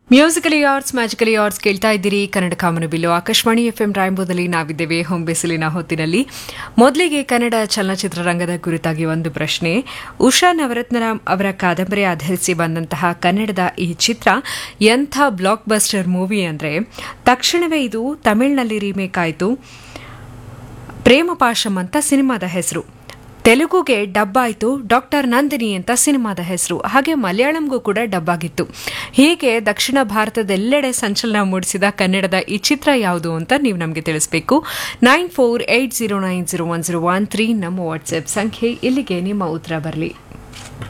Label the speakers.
Speaker 1: musically arts magically arts ಕೇಳ್ತಾ ಇದ್ದೀರಿ ಕನ್ನಡ ಕಾಮನ ಬಿಲ್ಲು ಆಕಾಶವಾಣಿ ಎಫ್ ಎಂ ರಾಯಂಬೋದಲ್ಲಿ ನಾವಿದ್ದೇವೆ ಹೊಂಬೆಸಲಿನ ಹೊತ್ತಿನಲ್ಲಿ ಮೊದಲಿಗೆ ಕನ್ನಡ ಚಲನಚಿತ್ರರಂಗದ ಕುರಿತಾಗಿ ಒಂದು ಪ್ರಶ್ನೆ ಉಷಾ ನವರತ್ನರಾಮ್ ಅವರ ಕಾದಂಬರಿ ಆಧರಿಸಿ ಬಂದಂತಹ ಕನ್ನಡದ ಈ ಚಿತ್ರ ಎಂಥ ಬ್ಲಾಕ್ ಬಸ್ಟರ್ ಮೂವಿ ಅಂದರೆ ತಕ್ಷಣವೇ ಇದು ತಮಿಳಿನಲ್ಲಿ ರೀಮೇಕ್ ಆಯಿತು ಪ್ರೇಮ ಪಾಶಂ ಅಂತ ಸಿನಿಮಾದ ಹೆಸರು ತೆಲುಗುಗೆ ಡಬ್ ಆಯಿತು ಡಾಕ್ಟರ್ ನಂದಿನಿ ಅಂತ ಸಿನಿಮಾದ ಹೆಸರು ಹಾಗೆ ಮಲಯಾಳಂಗೂ ಕೂಡ ಡಬ್ ಆಗಿತ್ತು ಹೀಗೆ ದಕ್ಷಿಣ ಭಾರತದೆಲ್ಲೆಡೆ ಸಂಚಲನ ಮೂಡಿಸಿದ ಕನ್ನಡದ ಈ ಚಿತ್ರ ಯಾವುದು ಅಂತ ನೀವು ನಮಗೆ ತಿಳಿಸಬೇಕು nine four eight zero nine zero one zero one three ನಮ್ಮ ವಾಟ್ಸ್ಆಪ್ ಸಂಖ್ಯೆ ಇಲ್ಲಿಗೆ ನಿಮ್ಮ ಉತ್ತರ ಬರಲಿ